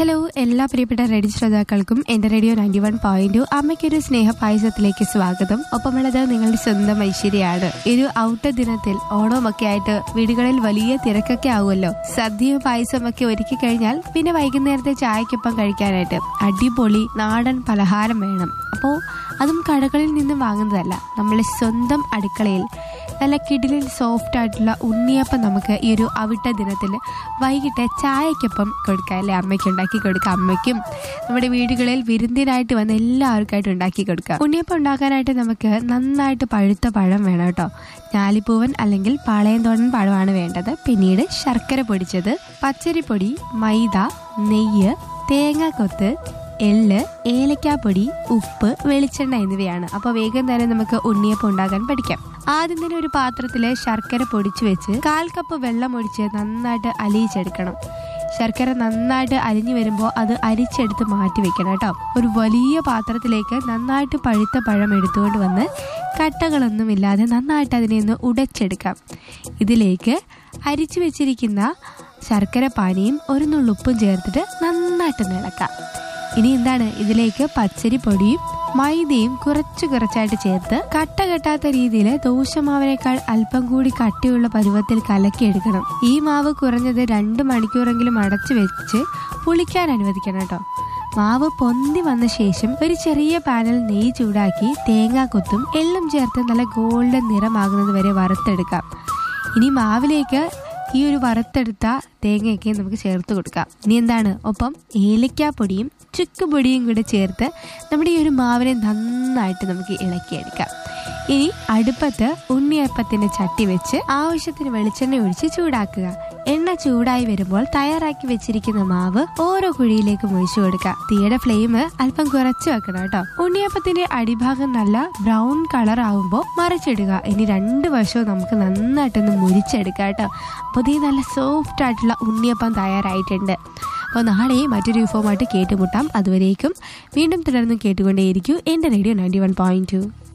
hello എല്ലാ പ്രിയപ്പെട്ട radio ശ്രോതാക്കൾക്കും എന്റെ റേഡിയോ നയൻറ്റി വൺ പോയിന്റ് അമ്മയ്ക്കൊരു സ്നേഹ പായസത്തിലേക്ക് സ്വാഗതം ഒപ്പമുള്ളത് നിങ്ങളുടെ സ്വന്തം ഐശ്വര്യയാണ് ഒരു ഔട്ട ദിനത്തിൽ ഓണമൊക്കെ ആയിട്ട് വീടുകളിൽ വലിയ തിരക്കൊക്കെ ആവുമല്ലോ സദ്യയും പായസവും ഒക്കെ ഒരുക്കി കഴിഞ്ഞാൽ പിന്നെ വൈകുന്നേരത്തെ ചായക്കൊപ്പം കഴിക്കാനായിട്ട് അടിപൊളി നാടൻ പലഹാരം വേണം അപ്പോൾ അതും കടകളിൽ നിന്നും വാങ്ങുന്നതല്ല നമ്മളെ സ്വന്തം അടുക്കളയിൽ നല്ല കിടിലൻ സോഫ്റ്റ് ആയിട്ടുള്ള ഉണ്ണിയപ്പം നമുക്ക് ഈ ഒരു അവിട്ട ദിനത്തിൽ വൈകിട്ട് ചായക്കൊപ്പം കൊടുക്കാം അല്ലെ അമ്മയ്ക്ക് ഉണ്ടാക്കി കൊടുക്കാം അമ്മയ്ക്കും നമ്മുടെ വീടുകളിൽ വിരുന്നിനായിട്ട് വന്ന് എല്ലാവർക്കായിട്ട് ഉണ്ടാക്കി കൊടുക്കാം ഉണ്ണിയപ്പം ഉണ്ടാക്കാനായിട്ട് നമുക്ക് നന്നായിട്ട് പഴുത്ത പഴം വേണം കേട്ടോ ഞാലിപ്പൂവൻ അല്ലെങ്കിൽ പാളയന്തോടൻ പഴമാണ് വേണ്ടത് പിന്നീട് ശർക്കര പൊടിച്ചത് പച്ചരിപ്പൊടി മൈദ നെയ്യ് തേങ്ങാക്കൊത്ത് എള്ള് ഏലക്കാപ്പൊടി ഉപ്പ് വെളിച്ചെണ്ണ എന്നിവയാണ് അപ്പോൾ വേഗം തന്നെ നമുക്ക് ഉണ്ണിയപ്പം ഉണ്ടാക്കാൻ പഠിക്കാം ആദ്യം തന്നെ ഒരു പാത്രത്തിൽ ശർക്കര പൊടിച്ചു വെച്ച് കാൽ കപ്പ് വെള്ളം ഒഴിച്ച് നന്നായിട്ട് അലിയിച്ചെടുക്കണം ശർക്കര നന്നായിട്ട് അലിഞ്ഞു വരുമ്പോൾ അത് അരിച്ചെടുത്ത് മാറ്റി വെക്കണം കേട്ടോ ഒരു വലിയ പാത്രത്തിലേക്ക് നന്നായിട്ട് പഴുത്ത പഴം എടുത്തുകൊണ്ട് വന്ന് കട്ടകളൊന്നും ഇല്ലാതെ നന്നായിട്ട് അതിനെ ഒന്ന് ഉടച്ചെടുക്കാം ഇതിലേക്ക് അരിച്ചു വെച്ചിരിക്കുന്ന ശർക്കര പാനിയും ഒരു നുള്ളുപ്പും ചേർത്തിട്ട് നന്നായിട്ട് ഇളക്കാം ഇനി എന്താണ് ഇതിലേക്ക് പച്ചരി പൊടിയും മൈദയും കുറച്ചു കുറച്ചായിട്ട് ചേർത്ത് കട്ട കെട്ടാത്ത രീതിയിൽ ദോശമാവിനേക്കാൾ അല്പം കൂടി കട്ടിയുള്ള പരുവത്തിൽ കലക്കിയെടുക്കണം ഈ മാവ് കുറഞ്ഞത് രണ്ട് മണിക്കൂറെങ്കിലും അടച്ചു വെച്ച് പുളിക്കാൻ അനുവദിക്കണം കേട്ടോ മാവ് പൊന്തി വന്ന ശേഷം ഒരു ചെറിയ പാനിൽ നെയ്യ് ചൂടാക്കി തേങ്ങാക്കൊത്തും എള്ളും ചേർത്ത് നല്ല ഗോൾഡൻ നിറമാകുന്നത് വരെ വറുത്തെടുക്കാം ഇനി മാവിലേക്ക് ഈ ഒരു വറുത്തെടുത്ത തേങ്ങയൊക്കെ നമുക്ക് ചേർത്ത് കൊടുക്കാം ഇനി എന്താണ് ഒപ്പം ഏലക്കാപ്പൊടിയും ചുക്കുപൊടിയും കൂടെ ചേർത്ത് നമ്മുടെ ഈ ഒരു മാവിനെ നന്നായിട്ട് നമുക്ക് ഇളക്കിയെടുക്കാം ഇനി അടുപ്പത്ത് ഉണ്ണിയപ്പത്തിന്റെ ചട്ടി വെച്ച് ആവശ്യത്തിന് വെളിച്ചെണ്ണ ഒഴിച്ച് ചൂടാക്കുക എണ്ണ ചൂടായി വരുമ്പോൾ തയ്യാറാക്കി വെച്ചിരിക്കുന്ന മാവ് ഓരോ കുഴിയിലേക്കും ഒഴിച്ചു കൊടുക്കുക തീയുടെ ഫ്ലെയിം അല്പം കുറച്ച് വെക്കണം കേട്ടോ ഉണ്ണിയപ്പത്തിന്റെ അടിഭാഗം നല്ല ബ്രൗൺ കളർ ആവുമ്പോൾ മറിച്ചിടുക ഇനി രണ്ട് വശവും നമുക്ക് നന്നായിട്ടൊന്ന് മുരിച്ചെടുക്കാം കേട്ടോ അപ്പോൾ ഇത് നല്ല സോഫ്റ്റ് ആയിട്ടുള്ള ഉണ്ണിയപ്പം തയ്യാറായിട്ടുണ്ട് അപ്പോൾ നാളെ മറ്റൊരു വിഭവമായിട്ട് കേട്ടുമുട്ടാം അതുവരേക്കും വീണ്ടും തുടർന്ന് കേട്ടുകൊണ്ടേയിരിക്കൂ എൻ്റെ radio ninety one point to